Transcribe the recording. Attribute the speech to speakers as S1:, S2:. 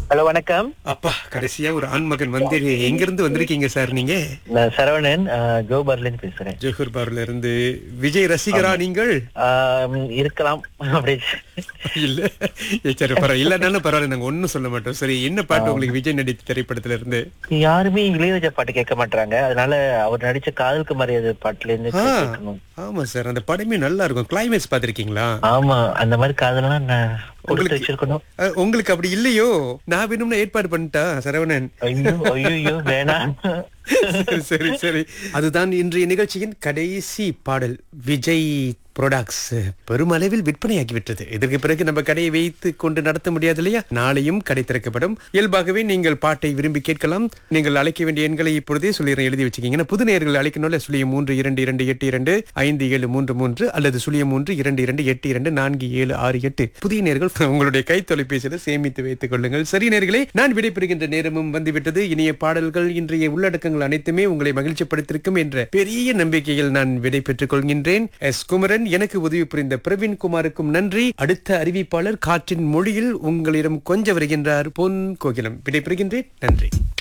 S1: hello வணக்கம்
S2: அப்பா கடைசியா ஒரு ஆண்மகன் வந்து எங்க இருந்து வந்திருக்கீங்க சார் நீங்க
S1: நான் சரவணன் ஆஹ், ஜோபர்ல இருந்து பேசுறேன்
S2: ஜோஹர் பார்ல இருந்து விஜய் ரசிகரா நீங்கள்
S1: ஆஹ், இருக்கலாம் அப்படி
S2: இல்ல ஏ, சரி பரவாயில்ல இல்லனாலும் பரவாயில்ல நாங்க ஒண்ணும் சொல்ல மாட்டோம் சரி என்ன பாட்டு உங்களுக்கு விஜய் நடித்த திரைப்படத்துல இருந்து
S1: யாருமே இளையராஜா பாட்டு கேட்க மாட்டாங்க அதனால அவர் நடிச்ச காதலுக்கு மரியாதை பாட்டுல இருந்து
S2: ஆ,
S1: கேட்கணும்
S2: ஆமா சார் அந்த படமே நல்லா இருக்கும் கிளைமேக்ஸ் பாத்திருக்கீங்களா
S1: ஆமா அந்த மாதிரி காதலாம் நான் கொடுத்து
S2: உங்களுக்கு-
S1: வச்சிருக்கணும்
S2: அஹ், உங்களுக்கு அப்படி இல்லையோ நான் வேணும்னா ஏற்பாடு பண்ணிட்டா சரவணன்
S1: ஐயோ ஐயோ வேணாம்
S2: சரி, சரி சரி அதுதான் இன்றைய நிகழ்ச்சியின் கடைசி பாடல் விஜய் ப்ராடக்ட்ஸ் பெருமளவில் விற்பனையாகிவிட்டது இதற்கு பிறகு நம்ம கடையை வைத்து கொண்டு நடத்த முடியாது இல்லையா நாளையும் கடை திறக்கப்படும் இயல்பாகவே நீங்கள் பாட்டை விரும்பி கேட்கலாம் நீங்கள் அழைக்க வேண்டிய எண்களை இப்பொழுதே சொல்லிடுறேன் எழுதி வச்சுக்கீங்க ஏன்னா புது நேயர்கள் அழைக்கணும்ல சுழியம் மூன்று இரண்டு இரண்டு எட்டு இரண்டு ஐந்து ஏழு மூன்று மூன்று அல்லது சுழியம் மூன்று இரண்டு இரண்டு எட்டு இரண்டு நான்கு ஏழு ஆறு எட்டு புதிய நேர்கள் உங்களுடைய கை தொலைபேசியில சேமித்து வைத்துக் கொள்ளுங்கள் சரி நேர்களே நான் விடைபெறுகின்ற நேரமும் வந்துவிட்டது இனிய பாடல்கள் இன்றைய உள்ளடக்கங்கள் அனைத்துமே உங்களை மகிழ்ச்சிப்படுத்திருக்கும் என்ற பெரிய நம்பிக்கையில் நான் விடை பெற்றுக் கொள்கின்றேன் எஸ் குமரன் எனக்கு உதவி புரிந்த பிரவீன் குமாருக்கும் நன்றி அடுத்த அறிவிப்பாளர் காற்றின் மொழியில் உங்களிடம் கொஞ்ச வருகின்றார் பொன் கோகிலம் விடைபெறுகின்றேன் நன்றி